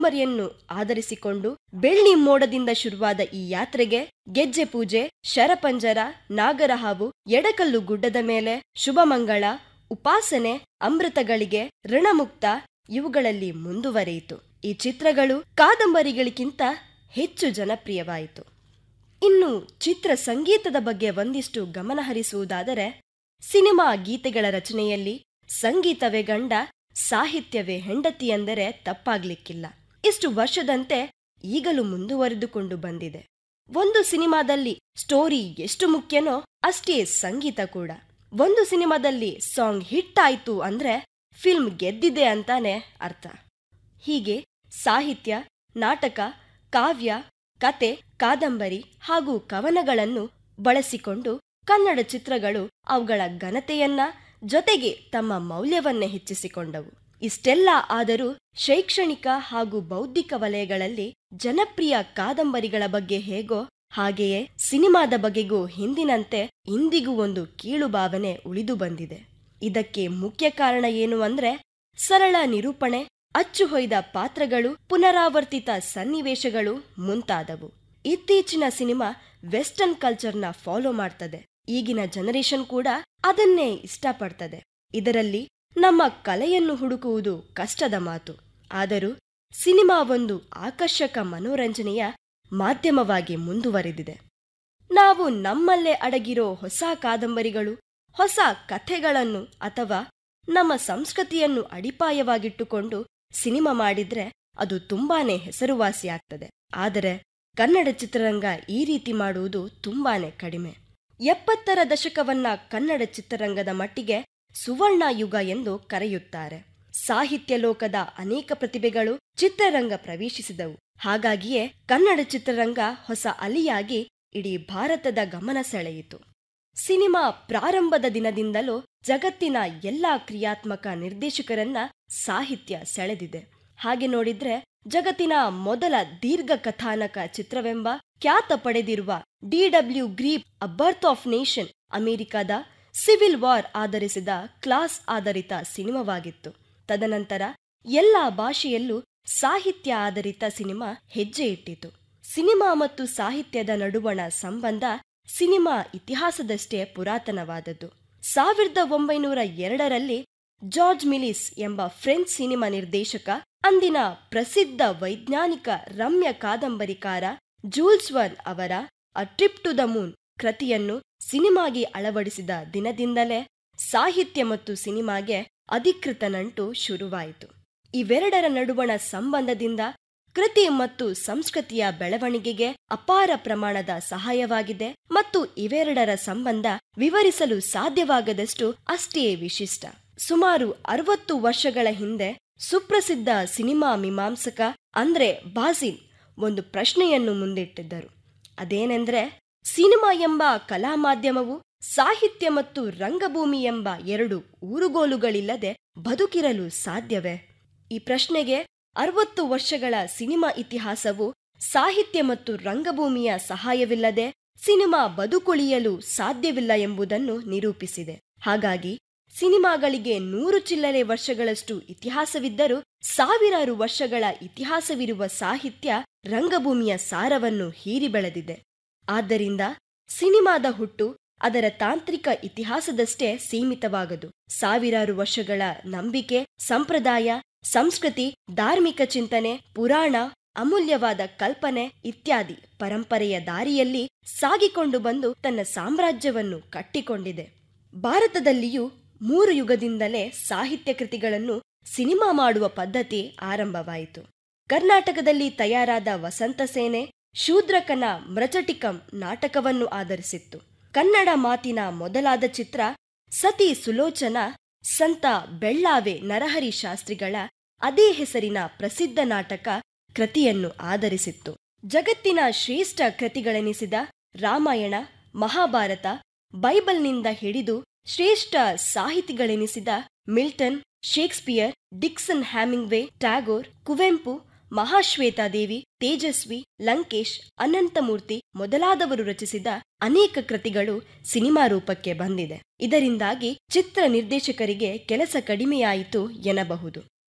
ಮರಿಯನ್ನು ಆಧರಿಸಿಕೊಂಡು ಬೆಳ್ಳಿ ಮೋಡದಿಂದ ಶುರುವಾದ ಈ ಯಾತ್ರೆಗೆ ಗೆಜ್ಜೆ ಪೂಜೆ ಶರಪಂಜರ ನಾಗರಹಾವು ಎಡಕಲ್ಲು ಗುಡ್ಡದ ಮೇಲೆ ಶುಭಮಂಗಳ ಉಪಾಸನೆ ಅಮೃತಗಳಿಗೆ ಋಣಮುಕ್ತ ಇವುಗಳಲ್ಲಿ ಮುಂದುವರಿಯಿತು ಈ ಚಿತ್ರಗಳು ಕಾದಂಬರಿಗಳಿಗಿಂತ ಹೆಚ್ಚು ಜನಪ್ರಿಯವಾಯಿತು ಇನ್ನು ಚಿತ್ರ ಸಂಗೀತದ ಬಗ್ಗೆ ಒಂದಿಷ್ಟು ಗಮನಹರಿಸುವುದಾದರೆ ಸಿನಿಮಾ ಗೀತೆಗಳ ರಚನೆಯಲ್ಲಿ ಸಂಗೀತವೇ ಗಂಡ ಸಾಹಿತ್ಯವೇ ಹೆಂಡತಿ ಎಂದರೆ ತಪ್ಪಾಗ್ಲಿಕ್ಕಿಲ್ಲ ಇಷ್ಟು ವರ್ಷದಂತೆ ಈಗಲೂ ಮುಂದುವರೆದುಕೊಂಡು ಬಂದಿದೆ ಒಂದು ಸಿನಿಮಾದಲ್ಲಿ ಸ್ಟೋರಿ ಎಷ್ಟು ಮುಖ್ಯನೋ ಅಷ್ಟೇ ಸಂಗೀತ ಕೂಡ ಒಂದು ಸಿನಿಮಾದಲ್ಲಿ ಸಾಂಗ್ ಹಿಟ್ ಆಯ್ತು ಅಂದ್ರೆ ಫಿಲ್ಮ್ ಗೆದ್ದಿದೆ ಅಂತಾನೆ ಅರ್ಥ ಹೀಗೆ ಸಾಹಿತ್ಯ ನಾಟಕ ಕಾವ್ಯ ಕತೆ ಕಾದಂಬರಿ ಹಾಗೂ ಕವನಗಳನ್ನು ಬಳಸಿಕೊಂಡು ಕನ್ನಡ ಚಿತ್ರಗಳು ಅವುಗಳ ಘನತೆಯನ್ನ ಜೊತೆಗೆ ತಮ್ಮ ಮೌಲ್ಯವನ್ನೇ ಹೆಚ್ಚಿಸಿಕೊಂಡವು ಇಷ್ಟೆಲ್ಲ ಆದರೂ ಶೈಕ್ಷಣಿಕ ಹಾಗೂ ಬೌದ್ಧಿಕ ವಲಯಗಳಲ್ಲಿ ಜನಪ್ರಿಯ ಕಾದಂಬರಿಗಳ ಬಗ್ಗೆ ಹೇಗೋ ಹಾಗೆಯೇ ಸಿನಿಮಾದ ಬಗೆಗೂ ಹಿಂದಿನಂತೆ ಇಂದಿಗೂ ಒಂದು ಕೀಳು ಭಾವನೆ ಉಳಿದು ಬಂದಿದೆ ಇದಕ್ಕೆ ಮುಖ್ಯ ಕಾರಣ ಏನು ಅಂದ್ರೆ ಸರಳ ನಿರೂಪಣೆ ಅಚ್ಚು ಹೊಯ್ದ ಪಾತ್ರಗಳು ಪುನರಾವರ್ತಿತ ಸನ್ನಿವೇಶಗಳು ಮುಂತಾದವು ಇತ್ತೀಚಿನ ಸಿನಿಮಾ ವೆಸ್ಟರ್ನ್ ಕಲ್ಚರ್ನ ಫಾಲೋ ಮಾಡ್ತದೆ ಈಗಿನ ಜನರೇಷನ್ ಕೂಡ ಅದನ್ನೇ ಇಷ್ಟಪಡ್ತದೆ ಇದರಲ್ಲಿ ನಮ್ಮ ಕಲೆಯನ್ನು ಹುಡುಕುವುದು ಕಷ್ಟದ ಮಾತು ಆದರೂ ಸಿನಿಮಾ ಒಂದು ಆಕರ್ಷಕ ಮನೋರಂಜನೆಯ ಮಾಧ್ಯಮವಾಗಿ ಮುಂದುವರೆದಿದೆ ನಾವು ನಮ್ಮಲ್ಲೇ ಅಡಗಿರೋ ಹೊಸ ಕಾದಂಬರಿಗಳು ಹೊಸ ಕಥೆಗಳನ್ನು ಅಥವಾ ನಮ್ಮ ಸಂಸ್ಕೃತಿಯನ್ನು ಅಡಿಪಾಯವಾಗಿಟ್ಟುಕೊಂಡು ಸಿನಿಮಾ ಮಾಡಿದ್ರೆ ಅದು ತುಂಬಾನೇ ಹೆಸರುವಾಸಿಯಾಗ್ತದೆ ಆದರೆ ಕನ್ನಡ ಚಿತ್ರರಂಗ ಈ ರೀತಿ ಮಾಡುವುದು ತುಂಬಾನೇ ಕಡಿಮೆ ಎಪ್ಪತ್ತರ ದಶಕವನ್ನ ಕನ್ನಡ ಚಿತ್ರರಂಗದ ಮಟ್ಟಿಗೆ ಸುವರ್ಣ ಯುಗ ಎಂದು ಕರೆಯುತ್ತಾರೆ ಸಾಹಿತ್ಯ ಲೋಕದ ಅನೇಕ ಪ್ರತಿಭೆಗಳು ಚಿತ್ರರಂಗ ಪ್ರವೇಶಿಸಿದವು ಹಾಗಾಗಿಯೇ ಕನ್ನಡ ಚಿತ್ರರಂಗ ಹೊಸ ಅಲಿಯಾಗಿ ಇಡೀ ಭಾರತದ ಗಮನ ಸೆಳೆಯಿತು ಸಿನಿಮಾ ಪ್ರಾರಂಭದ ದಿನದಿಂದಲೂ ಜಗತ್ತಿನ ಎಲ್ಲಾ ಕ್ರಿಯಾತ್ಮಕ ನಿರ್ದೇಶಕರನ್ನ ಸಾಹಿತ್ಯ ಸೆಳೆದಿದೆ ಹಾಗೆ ನೋಡಿದ್ರೆ ಜಗತ್ತಿನ ಮೊದಲ ದೀರ್ಘ ಕಥಾನಕ ಚಿತ್ರವೆಂಬ ಖ್ಯಾತ ಪಡೆದಿರುವ ಡಿಡಬ್ಲ್ಯೂ ಗ್ರೀಪ್ ಅ ಬರ್ತ್ ಆಫ್ ನೇಷನ್ ಅಮೆರಿಕದ ಸಿವಿಲ್ ವಾರ್ ಆಧರಿಸಿದ ಕ್ಲಾಸ್ ಆಧಾರಿತ ಸಿನಿಮಾವಾಗಿತ್ತು ತದನಂತರ ಎಲ್ಲಾ ಭಾಷೆಯಲ್ಲೂ ಸಾಹಿತ್ಯ ಆಧಾರಿತ ಸಿನಿಮಾ ಹೆಜ್ಜೆ ಇಟ್ಟಿತು ಸಿನಿಮಾ ಮತ್ತು ಸಾಹಿತ್ಯದ ನಡುವಣ ಸಂಬಂಧ ಸಿನಿಮಾ ಇತಿಹಾಸದಷ್ಟೇ ಪುರಾತನವಾದದ್ದು ಸಾವಿರದ ಒಂಬೈನೂರ ಎರಡರಲ್ಲಿ ಜಾರ್ಜ್ ಮಿಲಿಸ್ ಎಂಬ ಫ್ರೆಂಚ್ ಸಿನಿಮಾ ನಿರ್ದೇಶಕ ಅಂದಿನ ಪ್ರಸಿದ್ಧ ವೈಜ್ಞಾನಿಕ ರಮ್ಯ ಕಾದಂಬರಿಕಾರ ಜೂಲ್ಸ್ ವನ್ ಅವರ a trip to the moon ಕೃತಿಯನ್ನು ಸಿನಿಮಾಗೆ ಅಳವಡಿಸಿದ ದಿನದಿಂದಲೇ ಸಾಹಿತ್ಯ ಮತ್ತು ಸಿನಿಮಾಗೆ ಅಧಿಕೃತ ನಂಟು ಶುರುವಾಯಿತು ಇವೆರಡರ ನಡುವಣ ಸಂಬಂಧದಿಂದ ಕೃತಿ ಮತ್ತು ಸಂಸ್ಕೃತಿಯ ಬೆಳವಣಿಗೆಗೆ ಅಪಾರ ಪ್ರಮಾಣದ ಸಹಾಯವಾಗಿದೆ ಮತ್ತು ಇವೆರಡರ ಸಂಬಂಧ ವಿವರಿಸಲು ಸಾಧ್ಯವಾಗದಷ್ಟು ಅಷ್ಟೇ ವಿಶಿಷ್ಟ ಸುಮಾರು ಅರವತ್ತು ವರ್ಷಗಳ ಹಿಂದೆ ಸುಪ್ರಸಿದ್ಧ ಸಿನಿಮಾ ಮೀಮಾಂಸಕ ಅಂದ್ರೆ ಬಾಸಿನ್ ಒಂದು ಪ್ರಶ್ನೆಯನ್ನು ಮುಂದಿಟ್ಟಿದ್ದರು ಅದೇನೆಂದ್ರೆ ಸಿನಿಮಾ ಎಂಬ ಕಲಾ ಮಾಧ್ಯಮವು ಸಾಹಿತ್ಯ ಮತ್ತು ರಂಗಭೂಮಿ ಎಂಬ ಎರಡು ಊರುಗೋಲುಗಳಿಲ್ಲದೆ ಬದುಕಿರಲು ಸಾಧ್ಯವೇ ಈ ಪ್ರಶ್ನೆಗೆ ಅರವತ್ತು ವರ್ಷಗಳ ಸಿನಿಮಾ ಇತಿಹಾಸವು ಸಾಹಿತ್ಯ ಮತ್ತು ರಂಗಭೂಮಿಯ ಸಹಾಯವಿಲ್ಲದೆ ಸಿನಿಮಾ ಬದುಕುಳಿಯಲು ಸಾಧ್ಯವಿಲ್ಲ ಎಂಬುದನ್ನು ನಿರೂಪಿಸಿದೆ ಹಾಗಾಗಿ ಸಿನಿಮಾಗಳಿಗೆ ನೂರು ಚಿಲ್ಲರೆ ವರ್ಷಗಳಷ್ಟು ಇತಿಹಾಸವಿದ್ದರೂ ಸಾವಿರಾರು ವರ್ಷಗಳ ಇತಿಹಾಸವಿರುವ ಸಾಹಿತ್ಯ ರಂಗಭೂಮಿಯ ಸಾರವನ್ನು ಹೀರಿ ಬೆಳೆದಿದೆ ಆದ್ದರಿಂದ ಸಿನಿಮಾದ ಹುಟ್ಟು ಅದರ ತಾಂತ್ರಿಕ ಇತಿಹಾಸದಷ್ಟೇ ಸೀಮಿತವಾಗದು ಸಾವಿರಾರು ವರ್ಷಗಳ ನಂಬಿಕೆ ಸಂಪ್ರದಾಯ ಸಂಸ್ಕೃತಿ ಧಾರ್ಮಿಕ ಚಿಂತನೆ ಪುರಾಣ ಅಮೂಲ್ಯವಾದ ಕಲ್ಪನೆ ಇತ್ಯಾದಿ ಪರಂಪರೆಯ ದಾರಿಯಲ್ಲಿ ಸಾಗಿಕೊಂಡು ಬಂದು ತನ್ನ ಸಾಮ್ರಾಜ್ಯವನ್ನು ಕಟ್ಟಿಕೊಂಡಿದೆ ಭಾರತದಲ್ಲಿಯೂ ಮೂರು ಯುಗದಿಂದಲೇ ಸಾಹಿತ್ಯ ಕೃತಿಗಳನ್ನು ಸಿನಿಮಾ ಮಾಡುವ ಪದ್ಧತಿ ಆರಂಭವಾಯಿತು ಕರ್ನಾಟಕದಲ್ಲಿ ತಯಾರಾದ ವಸಂತ ಸೇನೆ ಶೂದ್ರಕನ ಮ್ರಚಟಿಕಂ ನಾಟಕವನ್ನು ಆಧರಿಸಿತ್ತು ಕನ್ನಡ ಮಾತಿನ ಮೊದಲಾದ ಚಿತ್ರ ಸತಿ ಸುಲೋಚನ ಸಂತ ಬೆಳ್ಳಾವೆ ನರಹರಿ ಶಾಸ್ತ್ರಿಗಳ ಅದೇ ಹೆಸರಿನ ಪ್ರಸಿದ್ಧ ನಾಟಕ ಕೃತಿಯನ್ನು ಆಧರಿಸಿತ್ತು ಜಗತ್ತಿನ ಶ್ರೇಷ್ಠ ಕೃತಿಗಳೆನಿಸಿದ ರಾಮಾಯಣ ಮಹಾಭಾರತ ಬೈಬಲ್ನಿಂದ ಹಿಡಿದು ಶ್ರೇಷ್ಠ ಸಾಹಿತಿಗಳೆನಿಸಿದ Milton Shakespeare Dickens Hemingway Tagore Kuvempu Mahashwetadevi Tejaswi Lankesh Ananthamurthy ಮೊದಲಾದವರು ರಚಿಸಿದ ಅನೇಕ ಕೃತಿಗಳು ಸಿನಿಮಾ ರೂಪಕ್ಕೆ ಬಂದಿದೆ ಇದರಿಂದಾಗಿ ಚಿತ್ರ ನಿರ್ದೇಶಕರಿಗೆ ಕೆಲಸ ಕಡಿಮೆಯಾಯಿತು ಎನ್ನಬಹುದು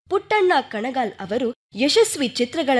ಪುಟ್ಟಣ್ಣ ಕಣಗಾಲ್ ಅವರು ಯಶಸ್ವಿ ಚಿತ್ರಗಳ